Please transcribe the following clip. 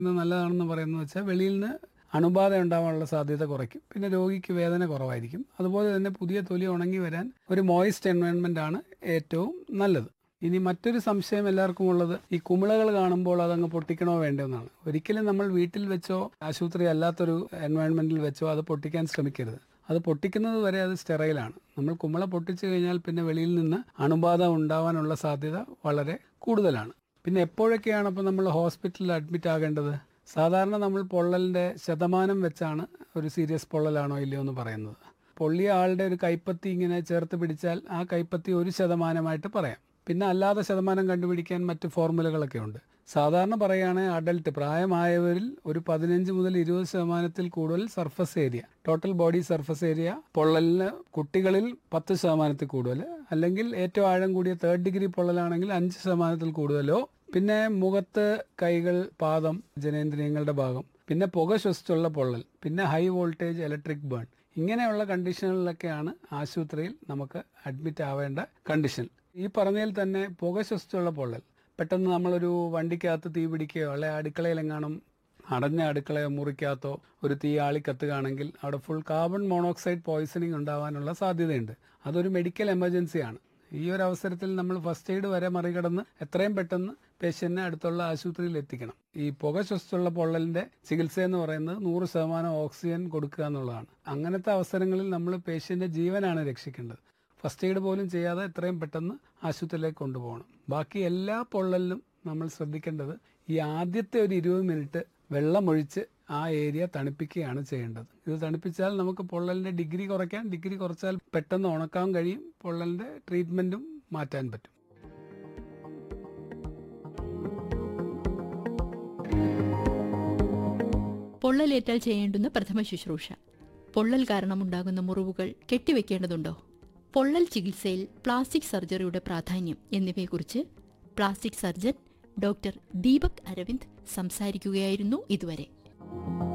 ഇത് നല്ലതാണെന്ന് പറയുന്നത് വെച്ചാൽ വെളിയിൽ നിന്ന് അണുബാധ ഉണ്ടാവാനുള്ള സാധ്യത കുറയ്ക്കും പിന്നെ രോഗിക്ക് വേദന കുറവായിരിക്കും അതുപോലെ തന്നെ പുതിയ തൊലി ഉണങ്ങി വരാൻ ഒരു മോയിസ്റ്റ് എൻവയോൺമെന്റ് ആണ് ഏറ്റവും നല്ലത് ഇനി മറ്റൊരു സംശയം എല്ലാവർക്കും ഉള്ളത് ഈ കുമിളകൾ കാണുമ്പോൾ അതങ്ങ് പൊട്ടിക്കണോ വേണ്ടോ എന്നാണ് ഒരിക്കലും നമ്മൾ വീട്ടിൽ വെച്ചോ ആശുപത്രി അല്ലാത്തൊരു എൻവയോൺമെന്റിൽ വെച്ചോ അത് പൊട്ടിക്കാൻ ശ്രമിക്കരുത് അത് പൊട്ടിക്കുന്നത് വരെ അത് സ്റ്റെറൈലാണ് നമ്മൾ കുമിള പൊട്ടിച്ചു കഴിഞ്ഞാൽ പിന്നെ വെളിയിൽ നിന്ന് അണുബാധ ഉണ്ടാവാനുള്ള സാധ്യത വളരെ കൂടുതലാണ് പിന്നെ എപ്പോഴൊക്കെയാണ് അപ്പോൾ നമ്മൾ ഹോസ്പിറ്റലിൽ അഡ്മിറ്റ് ആകേണ്ടത് സാധാരണ നമ്മൾ പൊള്ളലിന്റെ ശതമാനം വെച്ചാണ് ഒരു സീരിയസ് പൊള്ളലാണോ ഇല്ലയോ എന്ന് പറയുന്നത് പൊള്ളിയ ആളുടെ ഒരു കൈപ്പത്തി ഇങ്ങനെ ചേർത്ത് പിടിച്ചാൽ ആ കൈപ്പത്തി ഒരു ശതമാനമായിട്ട് പറയാം പിന്നെ അല്ലാതെ ശതമാനം കണ്ടുപിടിക്കാൻ മറ്റ് ഫോർമുലകളൊക്കെ ഉണ്ട് സാധാരണ പറയുകയാണെങ്കിൽ അഡൽട്ട് പ്രായമായവരിൽ ഒരു പതിനഞ്ച് മുതൽ ഇരുപത് ശതമാനത്തിൽ കൂടുതൽ surface area total body surface area പൊള്ളലിന് കുട്ടികളിൽ പത്ത് ശതമാനത്തിൽ കൂടുതൽ അല്ലെങ്കിൽ ഏറ്റവും ആഴം കൂടിയ തേർഡ് ഡിഗ്രി പൊള്ളലാണെങ്കിൽ അഞ്ച് ശതമാനത്തിൽ കൂടുതലോ പിന്നെ മുഖത്ത് കൈകൾ പാദം ജനേന്ദ്രിയങ്ങളുടെ ഭാഗം പിന്നെ പുക ശ്വസിച്ചുള്ള പൊള്ളൽ പിന്നെ ഹൈ വോൾട്ടേജ് ഇലക്ട്രിക് ബേൺ ഇങ്ങനെയുള്ള കണ്ടീഷനുകളിലൊക്കെയാണ് ആശുപത്രിയിൽ നമുക്ക് അഡ്മിറ്റ് ആവേണ്ട കണ്ടീഷൻ ഈ പറഞ്ഞതിൽ തന്നെ പുക ശ്വസിച്ചുള്ള പൊള്ളൽ പെട്ടെന്ന് നമ്മളൊരു വണ്ടിക്കകത്ത് തീ പിടിക്കുകയോ അല്ലെ അടുക്കളയിലെങ്ങാനും അടഞ്ഞ അടുക്കളയോ മുറിക്കകത്തോ ഒരു തീ ആളിക്കത്തുകയാണെങ്കിൽ അവിടെ ഫുൾ കാർബൺ മോണോക്സൈഡ് പോയിസണിങ് ഉണ്ടാവാനുള്ള സാധ്യതയുണ്ട് അതൊരു മെഡിക്കൽ എമർജൻസിയാണ് ഈ ഒരു അവസരത്തിൽ നമ്മൾ ഫസ്റ്റ് എയ്ഡ് വരെ മറികടന്ന് എത്രയും പെട്ടെന്ന് പേഷ്യന്റിനെ അടുത്തുള്ള ആശുപത്രിയിൽ എത്തിക്കണം ഈ പുക ശ്വസിച്ചുള്ള പൊള്ളലിന്റെ ചികിത്സ എന്ന് പറയുന്നത് നൂറ് ശതമാനം ഓക്സിജൻ കൊടുക്കുക എന്നുള്ളതാണ് അങ്ങനത്തെ അവസരങ്ങളിൽ നമ്മൾ പേഷ്യന്റെ ജീവനാണ് രക്ഷിക്കേണ്ടത് ഫസ്റ്റ് എയ്ഡ് പോലും ചെയ്യാതെ എത്രയും പെട്ടെന്ന് ആശുപത്രിയിലേക്ക് കൊണ്ടുപോകണം ബാക്കി എല്ലാ പൊള്ളലിലും നമ്മൾ ശ്രദ്ധിക്കേണ്ടത് ഈ ആദ്യത്തെ ഒരു ഇരുപത് മിനിറ്റ് വെള്ളമൊഴിച്ച് ആ ഏരിയ തണുപ്പിക്കുകയാണ് ചെയ്യേണ്ടത് ഇത് തണുപ്പിച്ചാൽ നമുക്ക് പൊള്ളലിന്റെ ഡിഗ്രി കുറയ്ക്കാൻ ഡിഗ്രി കുറച്ചാൽ പെട്ടെന്ന് ഉണക്കാൻ കഴിയും പൊള്ളലിന്റെ ട്രീറ്റ്മെന്റും മാറ്റാൻ പറ്റും പൊള്ളലേറ്റാൽ ചെയ്യേണ്ടുന്ന പ്രഥമ ശുശ്രൂഷ പൊള്ളൽ കാരണമുണ്ടാകുന്ന മുറിവുകൾ കെട്ടിവെക്കേണ്ടതുണ്ടോ പൊള്ളൽ ചികിത്സയിൽ പ്ലാസ്റ്റിക് സർജറിയുടെ പ്രാധാന്യം എന്നിവയെക്കുറിച്ച് plastic surgeon doctor Deepak Aravind സംസാരിക്കുകയായിരുന്നു ഇതുവരെ